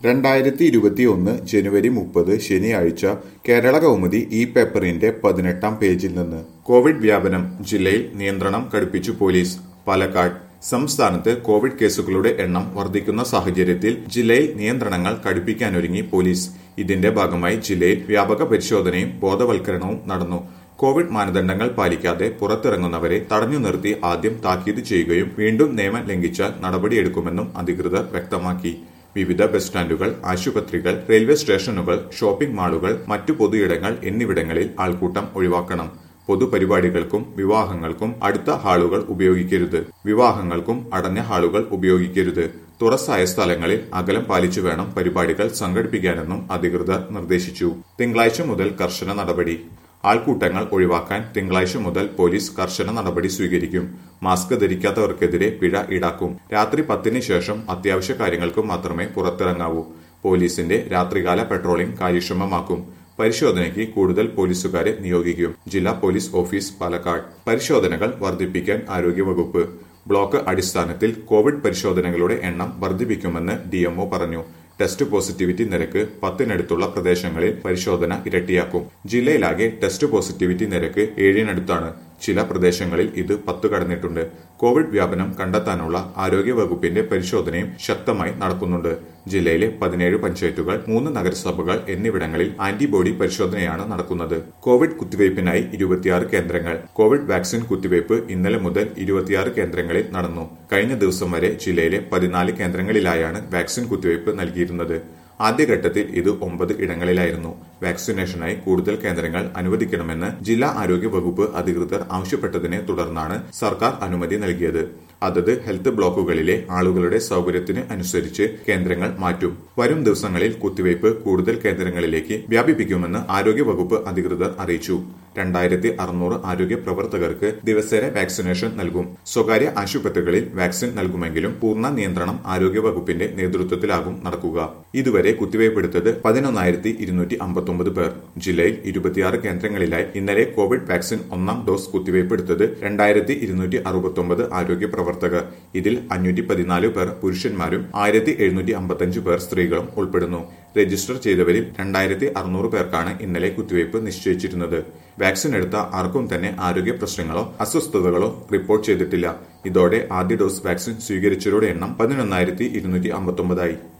രണ്ടായിരത്തി ഇരുപത്തിയൊന്ന് ജനുവരി മുപ്പത് ശനിയാഴ്ച കേരള കൗമുദി ഈ പേപ്പറിന്റെ പതിനെട്ടാം പേജിൽ നിന്ന് കോവിഡ് വ്യാപനം ജില്ലയിൽ നിയന്ത്രണം കടുപ്പിച്ചു പോലീസ് പാലക്കാട് സംസ്ഥാനത്ത് കോവിഡ് കേസുകളുടെ എണ്ണം വർദ്ധിക്കുന്ന സാഹചര്യത്തിൽ ജില്ലയിൽ നിയന്ത്രണങ്ങൾ കടുപ്പിക്കാനൊരുങ്ങി പോലീസ് ഇതിന്റെ ഭാഗമായി ജില്ലയിൽ വ്യാപക പരിശോധനയും ബോധവൽക്കരണവും നടന്നു കോവിഡ് മാനദണ്ഡങ്ങൾ പാലിക്കാതെ പുറത്തിറങ്ങുന്നവരെ തടഞ്ഞു നിർത്തി ആദ്യം താക്കീത് ചെയ്യുകയും വീണ്ടും നിയമം ലംഘിച്ചാൽ നടപടിയെടുക്കുമെന്നും അധികൃതർ വ്യക്തമാക്കി വിവിധ ബസ് സ്റ്റാൻഡുകൾ ആശുപത്രികൾ റെയിൽവേ സ്റ്റേഷനുകൾ ഷോപ്പിംഗ് മാളുകൾ മറ്റു പൊതുയിടങ്ങൾ എന്നിവിടങ്ങളിൽ ആൾക്കൂട്ടം ഒഴിവാക്കണം പൊതുപരിപാടികൾക്കും വിവാഹങ്ങൾക്കും അടുത്ത ഹാളുകൾ ഉപയോഗിക്കരുത് വിവാഹങ്ങൾക്കും അടഞ്ഞ ഹാളുകൾ ഉപയോഗിക്കരുത് തുറസായ സ്ഥലങ്ങളിൽ അകലം പാലിച്ചു വേണം പരിപാടികൾ സംഘടിപ്പിക്കാനെന്നും അധികൃതർ നിർദ്ദേശിച്ചു തിങ്കളാഴ്ച മുതൽ കർശന നടപടി ആൾക്കൂട്ടങ്ങൾ ഒഴിവാക്കാൻ തിങ്കളാഴ്ച മുതൽ പോലീസ് കർശന നടപടി സ്വീകരിക്കും മാസ്ക് ധരിക്കാത്തവർക്കെതിരെ പിഴ ഈടാക്കും രാത്രി പത്തിന് ശേഷം അത്യാവശ്യ കാര്യങ്ങൾക്ക് മാത്രമേ പുറത്തിറങ്ങാവൂ പോലീസിന്റെ രാത്രികാല പെട്രോളിംഗ് കാര്യക്ഷമമാക്കും പരിശോധനയ്ക്ക് കൂടുതൽ പോലീസുകാരെ നിയോഗിക്കും ജില്ലാ പോലീസ് ഓഫീസ് പാലക്കാട് പരിശോധനകൾ വർദ്ധിപ്പിക്കാൻ ആരോഗ്യവകുപ്പ് ബ്ലോക്ക് അടിസ്ഥാനത്തിൽ കോവിഡ് പരിശോധനകളുടെ എണ്ണം വർദ്ധിപ്പിക്കുമെന്ന് ഡിഎംഒ പറഞ്ഞു ടെസ്റ്റ് പോസിറ്റിവിറ്റി നിരക്ക് പത്തിനടുത്തുള്ള പ്രദേശങ്ങളിൽ പരിശോധന ഇരട്ടിയാക്കും ജില്ലയിലാകെ ടെസ്റ്റ് പോസിറ്റിവിറ്റി നിരക്ക് ഏഴിനടുത്താണ് ചില പ്രദേശങ്ങളിൽ ഇത് പത്ത് കടന്നിട്ടുണ്ട് കോവിഡ് വ്യാപനം കണ്ടെത്താനുള്ള ആരോഗ്യ വകുപ്പിന്റെ പരിശോധനയും ശക്തമായി നടക്കുന്നുണ്ട് ജില്ലയിലെ പതിനേഴ് പഞ്ചായത്തുകൾ മൂന്ന് നഗരസഭകൾ എന്നിവിടങ്ങളിൽ ആന്റിബോഡി പരിശോധനയാണ് നടക്കുന്നത് കോവിഡ് കുത്തിവയ്പ്പിനായി ഇരുപത്തിയാറ് കേന്ദ്രങ്ങൾ കോവിഡ് വാക്സിൻ കുത്തിവയ്പ് ഇന്നലെ മുതൽ ഇരുപത്തിയാറ് കേന്ദ്രങ്ങളിൽ നടന്നു കഴിഞ്ഞ ദിവസം വരെ ജില്ലയിലെ പതിനാല് കേന്ദ്രങ്ങളിലായാണ് വാക്സിൻ കുത്തിവയ്പ് നൽകിയിരുന്നത് ആദ്യഘട്ടത്തിൽ ഇത് ഒമ്പത് ഇടങ്ങളിലായിരുന്നു വാക്സിനേഷനായി കൂടുതൽ കേന്ദ്രങ്ങൾ അനുവദിക്കണമെന്ന് ജില്ലാ ആരോഗ്യ വകുപ്പ് അധികൃതർ ആവശ്യപ്പെട്ടതിനെ തുടർന്നാണ് സർക്കാർ അനുമതി നൽകിയത് അതത് ഹെൽത്ത് ബ്ലോക്കുകളിലെ ആളുകളുടെ സൗകര്യത്തിന് അനുസരിച്ച് കേന്ദ്രങ്ങൾ മാറ്റും വരും ദിവസങ്ങളിൽ കുത്തിവയ്പ് കൂടുതൽ കേന്ദ്രങ്ങളിലേക്ക് വ്യാപിപ്പിക്കുമെന്ന് ആരോഗ്യ വകുപ്പ് അധികൃതർ അറിയിച്ചു രണ്ടായിരത്തി അറുന്നൂറ് ആരോഗ്യ പ്രവർത്തകർക്ക് ദിവസേന വാക്സിനേഷൻ നൽകും സ്വകാര്യ ആശുപത്രികളിൽ വാക്സിൻ നൽകുമെങ്കിലും പൂർണ്ണ നിയന്ത്രണം ആരോഗ്യ വകുപ്പിന്റെ നേതൃത്വത്തിലാകും നടക്കുക ഇതുവരെ കുത്തിവയ്പ്പെടുത്തത് പതിനൊന്നായിരത്തി ഇരുന്നൂറ്റി അമ്പത്തൊമ്പത് പേർ ജില്ലയിൽ ഇരുപത്തിയാറ് കേന്ദ്രങ്ങളിലായി ഇന്നലെ കോവിഡ് വാക്സിൻ ഒന്നാം ഡോസ് കുത്തിവയ്പ്പെടുത്തത് രണ്ടായിരത്തി ഇരുന്നൂറ്റി അറുപത്തൊമ്പത് ആരോഗ്യ പ്രവർത്തകർ ഇതിൽ അഞ്ഞൂറ്റി പതിനാല് പേർ പുരുഷന്മാരും ആയിരത്തി എഴുന്നൂറ്റി അമ്പത്തഞ്ച് പേർ സ്ത്രീകളും ഉൾപ്പെടുന്നു രജിസ്റ്റർ ചെയ്തവരിൽ രണ്ടായിരത്തി അറുന്നൂറ് പേർക്കാണ് ഇന്നലെ കുത്തിവയ്പ് നിശ്ചയിച്ചിരുന്നത് വാക്സിൻ എടുത്ത ആർക്കും തന്നെ ആരോഗ്യ പ്രശ്നങ്ങളോ അസ്വസ്ഥതകളോ റിപ്പോർട്ട് ചെയ്തിട്ടില്ല ഇതോടെ ആദ്യ ഡോസ് വാക്സിൻ സ്വീകരിച്ചവരുടെ എണ്ണം പതിനൊന്നായിരത്തി ഇരുന്നൂറ്റി അമ്പത്തൊമ്പതായി